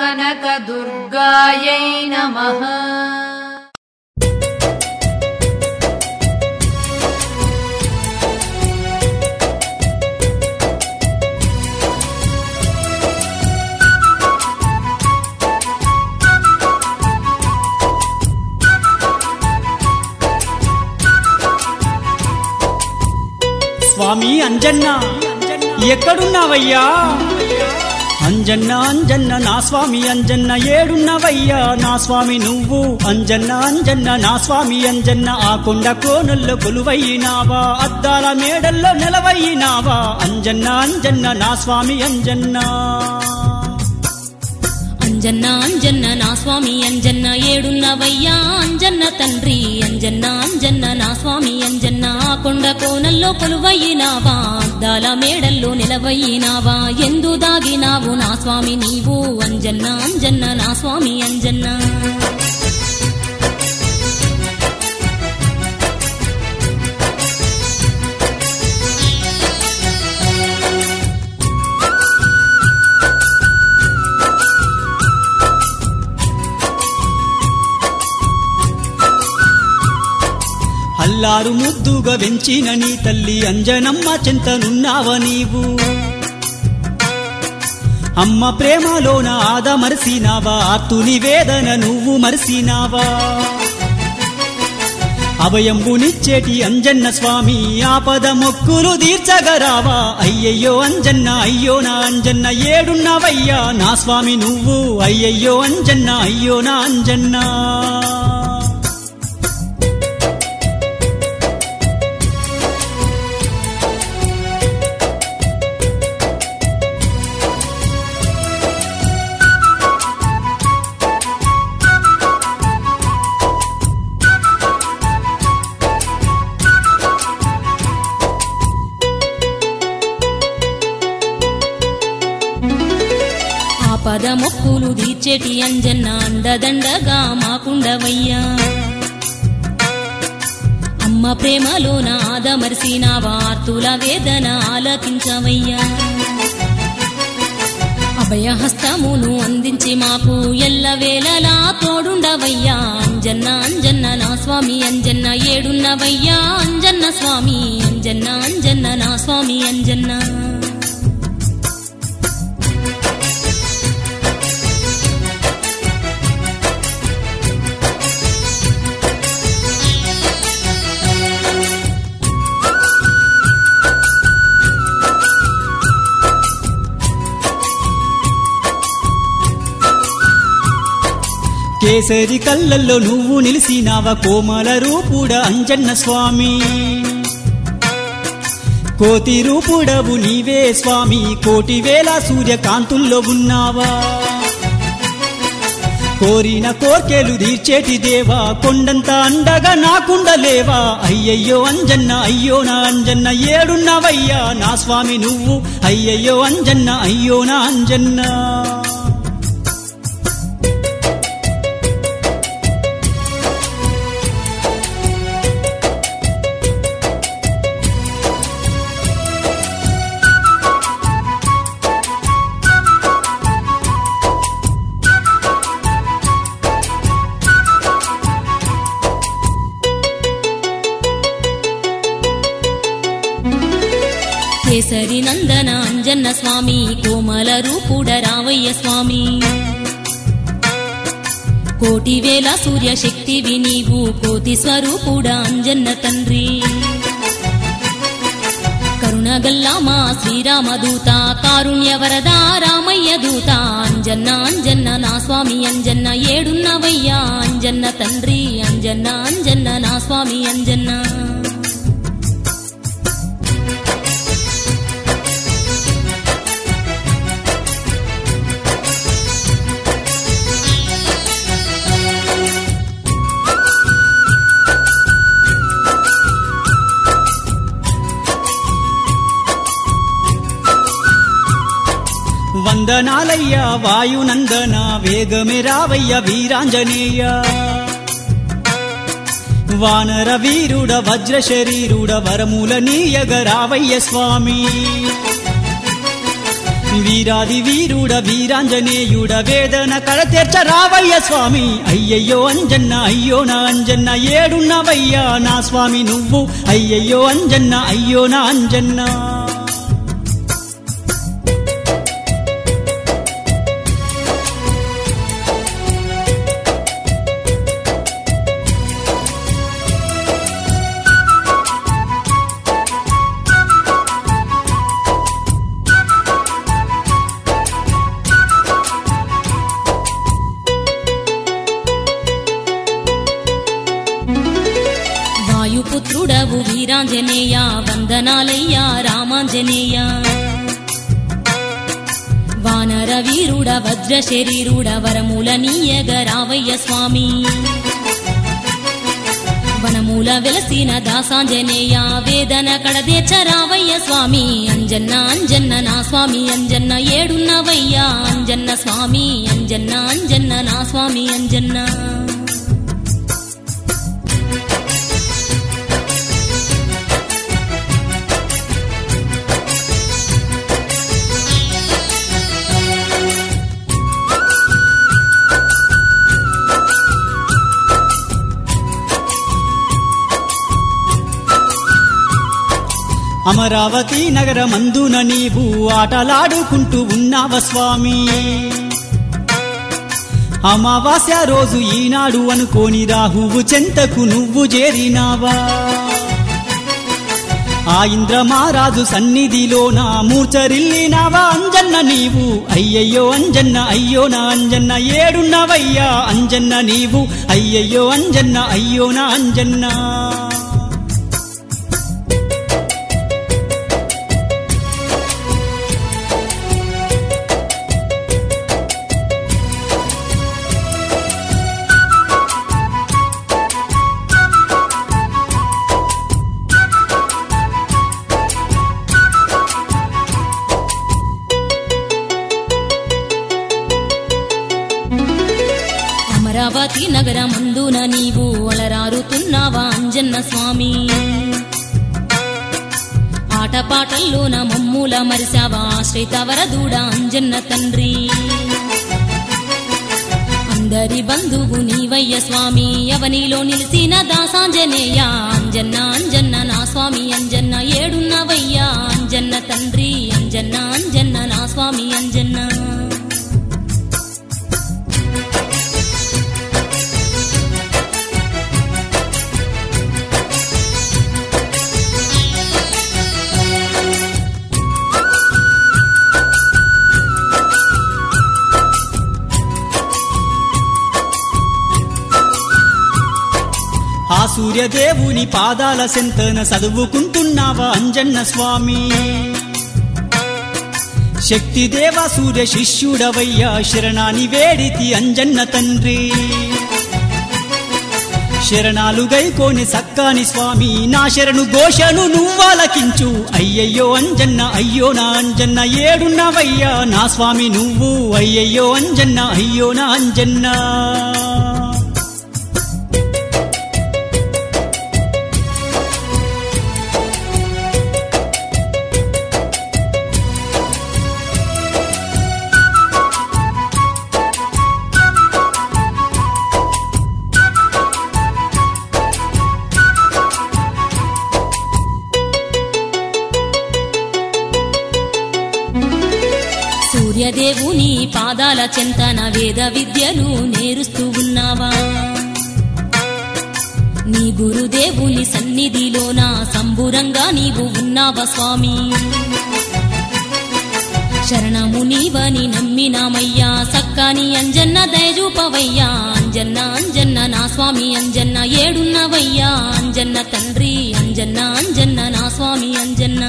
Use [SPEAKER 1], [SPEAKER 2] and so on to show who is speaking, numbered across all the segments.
[SPEAKER 1] కనకదుర్గాయై నమః
[SPEAKER 2] స్వామి అంజన్న ఎక్కడున్నావయ్యా అంజన్న అంజన్న నా స్వామి అంజన్న ఏడున్నవయ్యా నా స్వామి నువ్వు అంజన్న అంజన్న నా స్వామి అంజన్న ఆ కొండ కోనల్లో కొలువయ్యినావా అద్దాల మేడల్లో నిలవయ్యినావా అంజన్న అంజన్న నా స్వామి అంజన్న
[SPEAKER 3] అంజన్న అంజన్న నా స్వామి అంజన్న ఏడున్నవయ్యా అంజన్న తండ్రి అంజన్న అంజన్న నా స్వామి అంజన్న ఆ కొండ కోనల్లో కొలువయ్యినావా అద్దాల మేడల్లో నిలవయ్యినావా ఎందు దాగినావు నా స్వామి నీవు అంజన్న అంజన్న నా స్వామి అంజన్న
[SPEAKER 2] అల్లారు ముద్దుగా వెంచిన నీ తల్లి అంజనమ్మ చింతనున్నావ నీవు అమ్మ ప్రేమలోన ఆద మరిసినావా ఆర్తుని వేదన నువ్వు మరిసినావా అభయంబునిచ్చేటి అంజన్న స్వామి ఆపద మొక్కులు తీర్చగరావా అయ్యయ్యో అంజన్న అయ్యో నా అంజన్న ఏడున్నవయ్యా నా స్వామి నువ్వు అయ్యయ్యో అంజన్న అయ్యో నా అంజన్నా
[SPEAKER 3] ఆపద మొక్కులు తీర్చేటి అంజన్న అండదండగా మాకుండవయ్యా అమ్మ ప్రేమలోన ఆదమర్సిన వార్తుల వేదన ఆలకించవయ్యా అభయహస్తమును అందించి మాకు ఎల్లవేళలా తోడుండవయ్యా అంజన్న అంజన్న నా స్వామి అంజన్న ఏడున్నవయ్యా అంజన్న స్వామి అంజన్న అంజన్న నా స్వామి అంజన్న
[SPEAKER 2] కేసరి కళ్ళల్లో నువ్వు నిలిసినావ కోమల రూపుడ అంజన్న స్వామి కోతి రూపుడవు నీవే స్వామి కోటి వేల సూర్యకాంతుల్లో ఉన్నావా కోరిన కోర్కెలు తీర్చేటి దేవా కొండంత అండగా నాకుండలేవా అయ్యయ్యో అంజన్న అయ్యో నా అంజన్న ఏడున్నవయ్యా నా స్వామి నువ్వు అయ్యయ్యో అంజన్న అయ్యో నా అంజన్న
[SPEAKER 3] కేసరి నందన అంజన్న స్వామి కోమల రూపుడ రావయ్య స్వామి కోటి వేల సూర్య శక్తివి నీవు కోటి స్వరూపుడ అంజన్న తండ్రి కరుణగల్లా మా శ్రీరామ దూత కారుణ్య వరద రామయ్య దూత అంజన్న అంజన్న నా స్వామి అంజన్న ఏడున్నవయ్యా అంజన్న తండ్రి అంజన్న అంజన్న నా స్వామి అంజన్న
[SPEAKER 2] వందనాలయ్యా వాయునందన వేగమే రావయ్య వీరాంజనేయ వానర వీరుడ వజ్ర శరీరుడ వరముల నీయగ రావయ్య స్వామి వీరాది వీరుడ వీరాంజనేయుడ వేదన కడతెర్చ రావయ్య స్వామి అయ్యయ్యో అంజన్న అయ్యో నా అంజన్న ఏడున్నవయ్యా నా స్వామి నువ్వు అయ్యయ్యో అంజన్న అయ్యో నా అంజన్న
[SPEAKER 3] వాయుపుత్రుడవు వీరాంజనేయ వందనాలయ్యా రామాంజనేయ వానర వీరుడ వజ్ర శరీరుడ వరముల నీయగ రావయ్య స్వామి వనమూల వెలసిన దాసాంజనేయ వేదన కడదేచ రావయ్య స్వామి అంజన్న అంజన్న నా స్వామి అంజన్న ఏడున్నవయ్యా అంజన్న స్వామి అంజన్న అంజన్న నా స్వామి అంజన్న
[SPEAKER 2] అమరావతి నగరమందున నీవు ఆటలాడుకుంటూ ఉన్నావ స్వామి అమావాస్య రోజు ఈనాడు అనుకోని రాహువు చెంతకు నువ్వు చేరినావా ఆ ఇంద్రమారాజు సన్నిధిలోన మూర్చరిల్లినావా అంజన్న నీవు అయ్యయ్యో అంజన్న అయ్యో నా అంజన్న ఏడున్నవయ్యా అంజన్న నీవు అయ్యయ్యో అంజన్న అయ్యో నా అంజన్న
[SPEAKER 3] అమరావతి నగరమందున నీవు అలరారుతున్నావా అంజన్న స్వామి ఆటపాటల్లోన మమ్ముల మరిసావా ఆశ్రిత వరదూడ అంజన్న తండ్రి అందరి బంధువు నీవయ్య స్వామి అవనిలో నిలిసిన దాసాంజనేయ అంజన్న అంజన్న నా స్వామి అంజన్న ఏడున్నవయ్యా అంజన్న తండ్రి అంజన్న అంజన్న నా స్వామి అంజన్న
[SPEAKER 2] ఆ సూర్యదేవుని పాదాల సెంతన చదువుకుంటున్నావా అంజన్న స్వామి శక్తిదేవ సూర్య శిష్యుడవయ్యా శరణాని వేడితి అంజన్న తండ్రి శరణాలు గైకోని సక్కాని స్వామి నా శరణు ఘోషను నువ్వాలకించు అయ్యయ్యో అంజన్న అయ్యో నా అంజన్న ఏడున్నవయ్యా నా స్వామి నువ్వు అయ్యయ్యో అంజన్న అయ్యో నా అంజన్న
[SPEAKER 3] సూర్యదేవుని పాదాల చెంతన వేద విద్యలు నేరుస్తూ ఉన్నావా నీ గురుదేవుని సన్నిధిలోన సంబురంగా నీవు ఉన్నావా స్వామి శరణము నీవని నమ్మినామయ్యా సక్కాని అంజన్న దయజూపవయ్యా అంజన్న అంజన్న నా స్వామి అంజన్న ఏడున్నవయ్యా అంజన్న తండ్రి అంజన్న అంజన్న నా స్వామి అంజన్న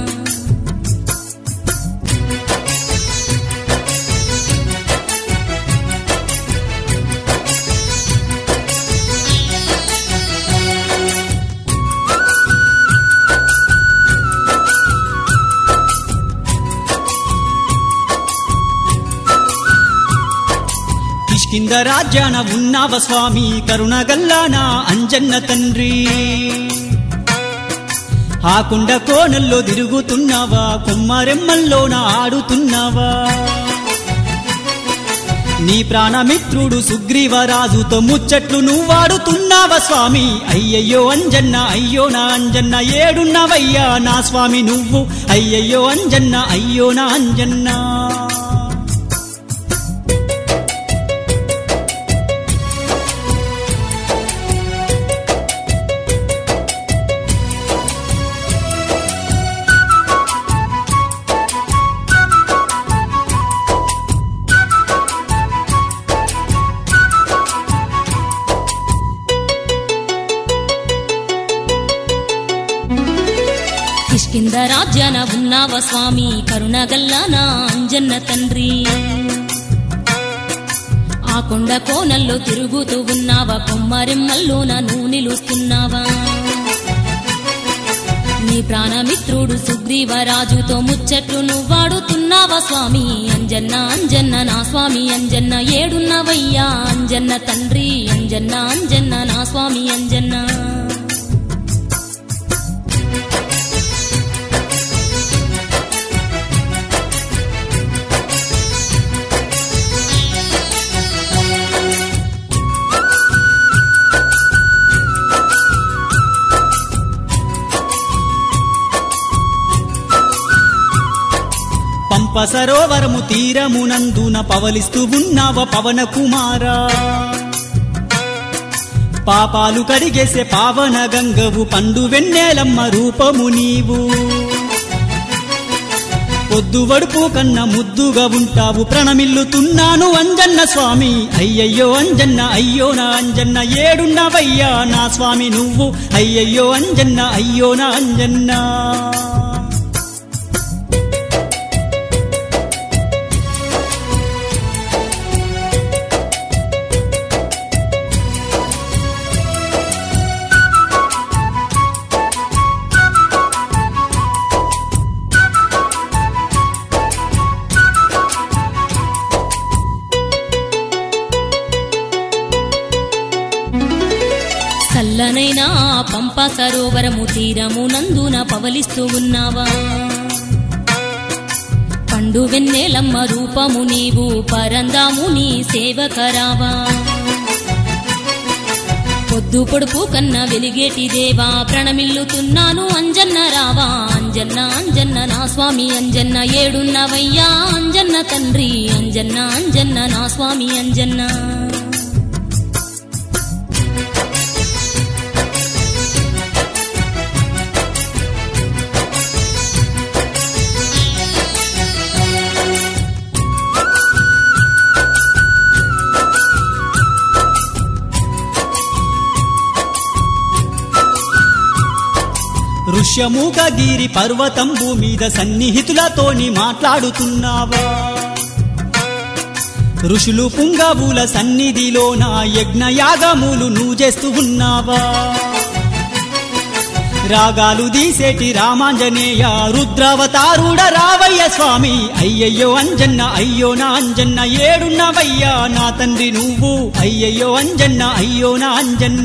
[SPEAKER 2] కిష్కింద రాజ్యాన ఉన్నావ స్వామి కరుణగల్లానా అంజన్న తండ్రి ఆ కుండ కోణల్లో తిరుగుతున్నావా కుమ్మరెమ్మల్లోన ఆడుతున్నావా నీ ప్రాణమిత్రుడు సుగ్రీవరాజుతో ముచ్చట్లు నువ్వాడుతున్నావా స్వామి అయ్యయ్యో అంజన్న అయ్యో నా అంజన్న ఏడున్నవయ్యా నా స్వామి నువ్వు అయ్యయ్యో అంజన్న అయ్యో నా అంజన్న
[SPEAKER 3] కిష్కింద రాజ్యాన ఉన్నావ స్వామి కరుణగల్ల నా అంజన్న తండ్రి ఆ కొండ కోనల్లో తిరుగుతూ ఉన్నావా కొమ్మరెమ్మల్లోన నువ్వు నిలుస్తున్నావా నీ ప్రాణమిత్రుడు సుగ్రీవరాజుతో ముచ్చట్లు నువ్వాడుతున్నావా స్వామి అంజన్న అంజన్న నా స్వామి అంజన్న ఏడున్నవయ్యా అంజన్న తండ్రి అంజన్న అంజన్న నా స్వామి అంజన్న
[SPEAKER 2] పంప సరోవరము తీరమునందున పవలిస్తూ ఉన్నావ పవన కుమారా పాపాలు కడిగేసే పావన గంగవు పండు వెన్నెలమ్మ రూపము నీవు పొద్దు వడుపు కన్న ముద్దుగా ఉంటావు ప్రణమిల్లుతున్నాను అంజన్న స్వామి అయ్యయ్యో అంజన్న అయ్యో నా అంజన్న ఏడున్నవయ్యా నా స్వామి నువ్వు అయ్యయ్యో అంజన్న అయ్యో నా అంజన్న
[SPEAKER 3] చల్లనైనా పంప సరోవరము తీరము నందున పవలిస్తూ ఉన్నావా పండు వెన్నెలమ్మ రూపము నీవు పరందాము నీ సేవకరావా పొద్దు పొడుపు కన్న వెలిగేటి దేవా ప్రణమిల్లుతున్నాను అంజన్న రావా అంజన్న అంజన్న నా స్వామి అంజన్న ఏడున్నవయ్యా అంజన్న తండ్రి అంజన్న అంజన్న నా స్వామి అంజన్న
[SPEAKER 2] ఋష్యమూకగిరి పర్వతంబు మీద సన్నిహితులతోని మాట్లాడుతున్నావా ఋషులు పుంగవుల సన్నిధిలోన యజ్ఞయాగములు నువ్వు చేస్తూ ఉన్నావా రాగాలు దీసేటి రామాంజనేయ రుద్రావతారుడ రావయ్య స్వామి అయ్యయ్యో అంజన్న అయ్యో నా అంజన్న ఏడున్నవయ్యా నా తండ్రి నువ్వు అయ్యయ్యో అంజన్న అయ్యో నా అంజన్న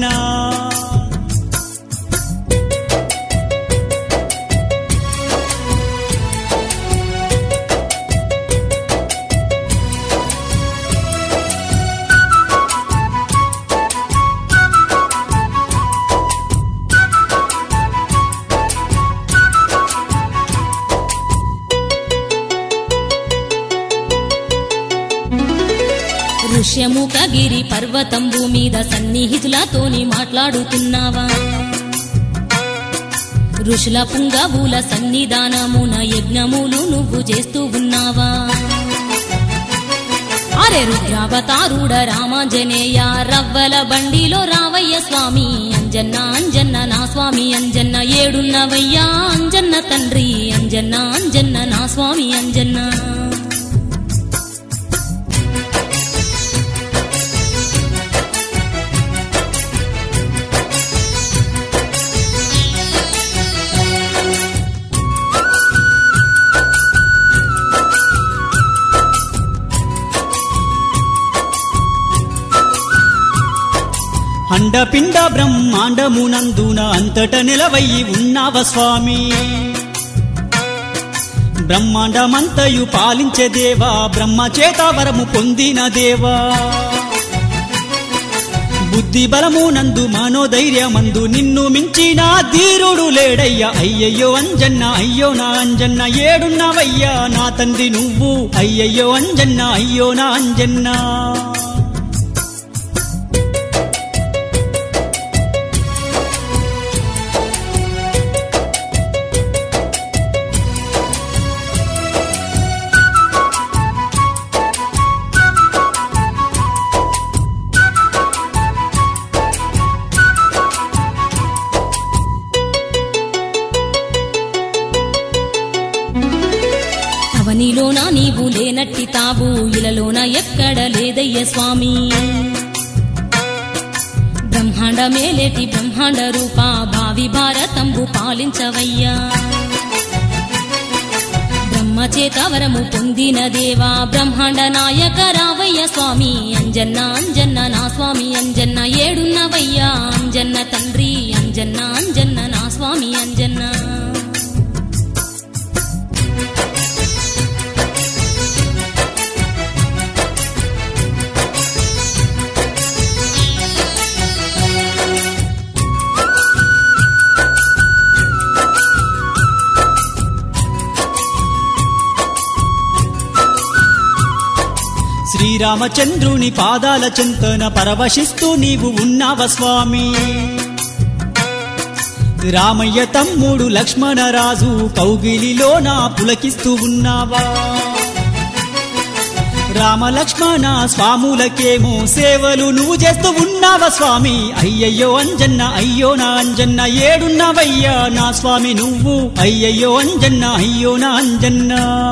[SPEAKER 3] ఋష్యముఖగిరి పర్వతంబు మీద సన్నిహితులతోని మాట్లాడుతున్నావా ఋషుల పుంగవుల సన్నిధానమున యజ్ఞములు నువ్వు చేస్తూ ఉన్నావా అరే రుద్రావతారుడ రామాంజనేయ రవ్వల బండిలో రావయ్య స్వామి అంజన్న అంజన్న నా స్వామి అంజన్న ఏడున్నవయ్యా అంజన్న తండ్రి అంజన్న అంజన్న నా స్వామి అంజన్న
[SPEAKER 2] అండపిండ బ్రహ్మాండమునందున అంతట నిలవయ్యి ఉన్నావ స్వామి బ్రహ్మాండమంతయు పాలించే దేవా బ్రహ్మ చేత వరము పొందిన దేవా బుద్ధి బలము నందు మనోధైర్యమందు నిన్ను మించిన ధీరుడు లేడయ్యా అయ్యయ్యో అంజన్న అయ్యో నా అంజన్న ఏడున్నవయ్యా నా తండ్రి నువ్వు అయ్యయ్యో అంజన్న అయ్యో నా అంజన్న
[SPEAKER 3] అవనిలోన నీవు లేనట్టి తావు ఇలలోన ఎక్కడ లేదయ్య స్వామి బ్రహ్మాండ మేలేటి బ్రహ్మాండ రూప భావి భారతంబు పాలించవయ్యా బ్రహ్మచేత వరము పొందిన దేవా బ్రహ్మాండ నాయక రావయ్య స్వామి అంజన్న అంజన్న నా స్వామి అంజన్న ఏడున్నవయ్యా అంజన్న తండ్రి అంజన్న అంజన్న నా స్వామి అంజన్న
[SPEAKER 2] శ్రీరామచంద్రుని పాదాల చెంతన పరవశిస్తూ నీవు ఉన్నావ స్వామి రామయ్య తమ్ముడు లక్ష్మణరాజు కౌగిలిలోన పులకిస్తూ ఉన్నావా రామ లక్ష్మణ స్వాములకేమో సేవలు నువ్వు చేస్తూ ఉన్నావా స్వామి అయ్యయ్యో అంజన్న అయ్యో నా అంజన్న ఏడున్నవయ్యా నా స్వామి నువ్వు అయ్యయ్యో అంజన్న అయ్యో నా అంజన్న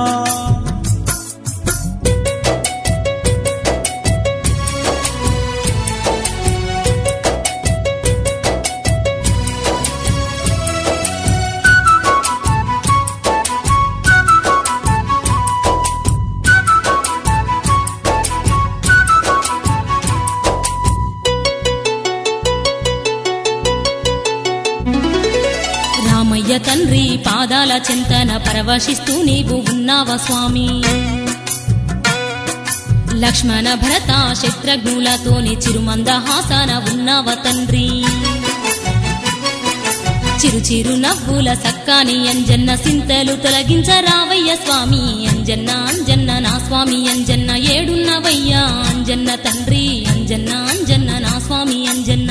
[SPEAKER 3] రామయ్య తండ్రి పాదాల చింతన పరవశిస్తూ నీవు ఉన్నావ స్వామి లక్ష్మణ భరత శత్రుఘ్నులతోని చిరుమందహాసన ఉన్నావ తండ్రి చిరు చిరు నవ్వుల సక్కాని అంజన్న సింతలు తొలగించరావయ్య స్వామి అంజన్న అంజన్న నా స్వామి అంజన్న ఏడున్నవయ్యా అంజన్న తండ్రి అంజన్న అంజన్న నా స్వామి అంజన్న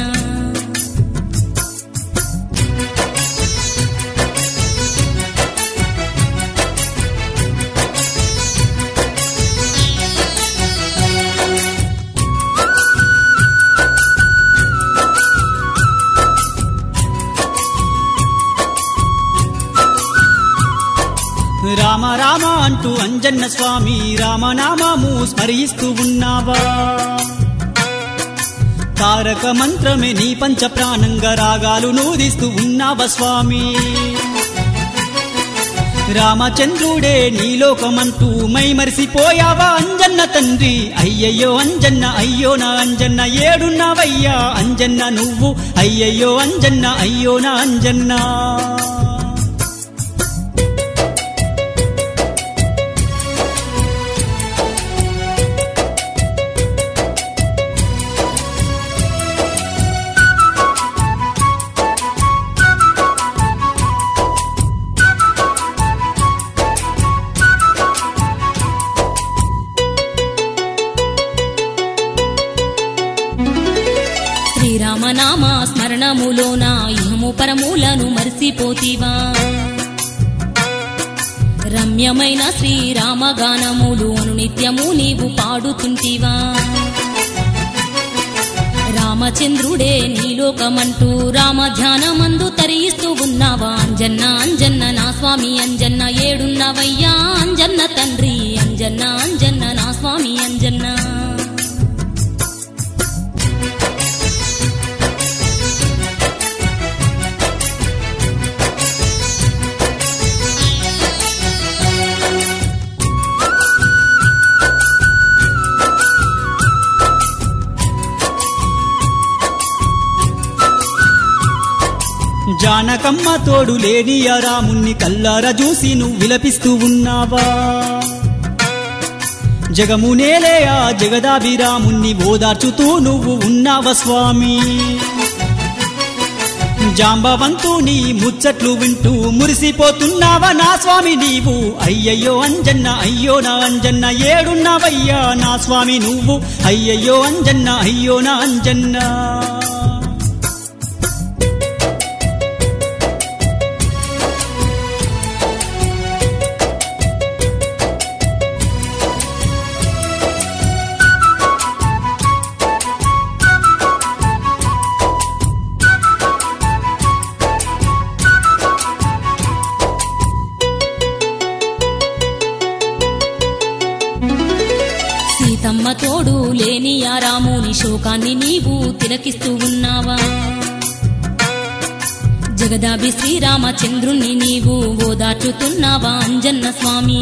[SPEAKER 2] రామ రామ అంటూ అంజన్న స్వామి రామనామము స్మరిస్తూ ఉన్నావా తారక మంత్రమే నీ పంచ ప్రాణంగా రాగాలు నూదిస్తూ ఉన్నావా స్వామి రామచంద్రుడే నీలోకమంటూ మై మరిసిపోయావా అంజన్న తండ్రి అయ్యయ్యో అంజన్న అయ్యో నా అంజన్న ఏడున్నావయ్యా అంజన్న నువ్వు అయ్యయ్యో అంజన్న అయ్యో నా అంజన్నా
[SPEAKER 3] శ్రీరామనామ స్మరణములోన ఇహము పరములను మరిసిపోతివా రమ్యమైన శ్రీరామ గానములు అనునిత్యము నీవు పాడుతుంటివా రామచంద్రుడే నీలోకమంటూ రామ ధ్యానమందు తరియిస్తూ ఉన్నావా అంజన్న అంజన్న నా స్వామి అంజన్న ఏడున్నవయ్యా అంజన్న తండ్రి అంజన్న అంజన్న నా స్వామి అంజన్న
[SPEAKER 2] జానకమ్మ తోడు లేని ఆ రాముణ్ణి కల్లార చూసి నువ్వు విలపిస్తూ ఉన్నావా జగమునేలే ఆ జగదాభిరాముణ్ణి ఓదార్చుతూ నువ్వు ఉన్నావా స్వామి జాంబవంతుని ముచ్చట్లు వింటూ మురిసిపోతున్నావా నా స్వామి నీవు అయ్యయ్యో అంజన్న అయ్యో నా అంజన్న ఏడున్నావయ్యా నా స్వామి నువ్వు అయ్యయ్యో అంజన్న అయ్యో నా అంజన్న
[SPEAKER 3] సీతమ్మ తోడు లేని ఆ రాముని శోకాన్ని నీవు తిలకిస్తూ ఉన్నావా జగదాభి శ్రీరామచంద్రుణ్ణి నీవు ఓదార్చుతున్నావా అంజన్న స్వామి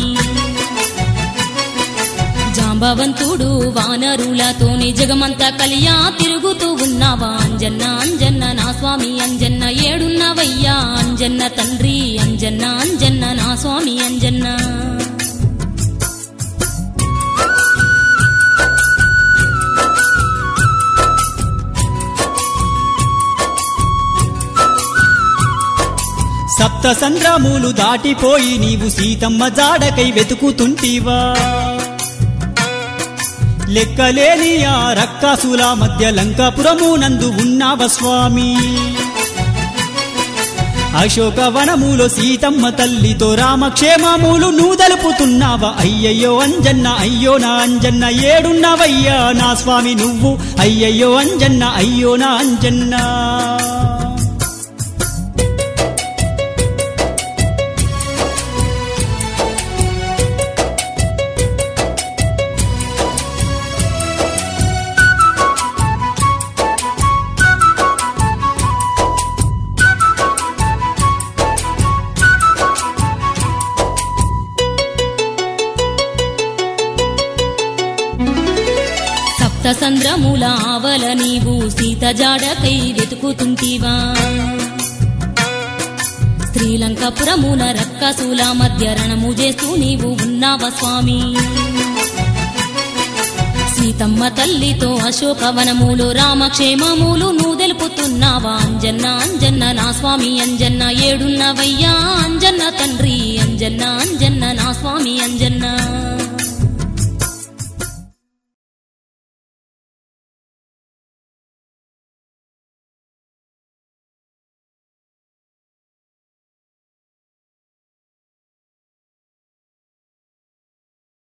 [SPEAKER 3] జాంబవంతుడు వానరులతోని జగమంతా కలియా తిరుగుతూ ఉన్నావా అంజన్న అంజన్న నా స్వామి అంజన్న ఏడున్నవయ్యా అంజన్న తండ్రి అంజన్న అంజన్న నా స్వామి అంజన్న
[SPEAKER 2] సప్త సంద్రములు దాటిపోయి నీవు సీతమ్మ జాడకై వెతుకుతుంటివా లెక్కలేని ఆ రక్కాసుల మధ్య లంకాపురము నందు ఉన్నావ స్వామి అశోకవనములో సీతమ్మ తల్లితో రామక్షేమములు నువ్వు దలుపుతున్నావా అయ్యయ్యో అంజన్న అయ్యో నా అంజన్న ఏడున్నావయ్యా నా స్వామి నువ్వు అయ్యయ్యో అంజన్న అయ్యో నా అంజన్న
[SPEAKER 3] సప్త సంద్రముల ఆవల నీవు సీత జాడకై వెతుకుతుంటివా శ్రీలంకపురమున రక్కసుల మధ్య రణము చేస్తూ నీవు ఉన్నావా స్వామి సీతమ్మ తల్లితో అశోకవనములు రామక్షేమములు నువ్వు తెలుపుతున్నావా అంజన్న అంజన్న నా స్వామి అంజన్న ఏడున్నవయ్యా అంజన్న తండ్రి అంజన్న అంజన్న నా స్వామి అంజన్న